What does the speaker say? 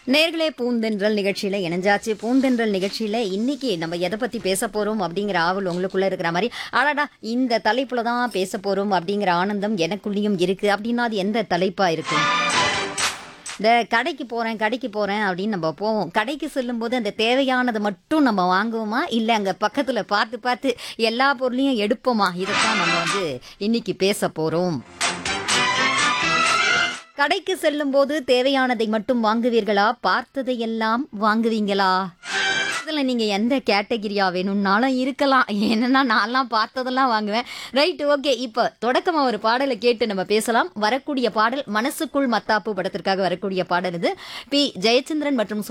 நேர்களே பூந்தென்றல் நிகழ்ச்சியில இணைஞ்சாச்சு பூந்தென்றல் நிகழ்ச்சியில இன்னைக்கு நம்ம எதை பத்தி பேச போறோம் அப்படிங்கிற ஆவல் உங்களுக்குள்ள இருக்கிற மாதிரி அடடா இந்த தலைப்புல தான் பேச போறோம் அப்படிங்கிற ஆனந்தம் எனக்குள்ளேயும் இருக்கு அப்படின்னா அது எந்த தலைப்பா இருக்கு இந்த கடைக்கு போறேன் கடைக்கு போறேன் அப்படின்னு நம்ம போவோம் கடைக்கு செல்லும்போது அந்த தேவையானது மட்டும் நம்ம வாங்குவோமா இல்ல அங்க பக்கத்துல பார்த்து பார்த்து எல்லா பொருளையும் எடுப்போமா இதைத்தான் நம்ம வந்து இன்னைக்கு பேச போறோம் கடைக்கு செல்லும்போது தேவையானதை மட்டும் வாங்குவீர்களா பார்த்ததையெல்லாம் வாங்குவீங்களா இதில் நீங்கள் எந்த கேட்டகிரியா வேணும்னாலும் இருக்கலாம் என்னன்னா நான்லாம் பார்த்ததெல்லாம் வாங்குவேன் ரைட் ஓகே இப்போ தொடக்கமாக ஒரு பாடலை கேட்டு நம்ம பேசலாம் வரக்கூடிய பாடல் மனசுக்குள் மத்தாப்பு படத்திற்காக வரக்கூடிய பாடல் இது பி ஜெயச்சந்திரன் மற்றும்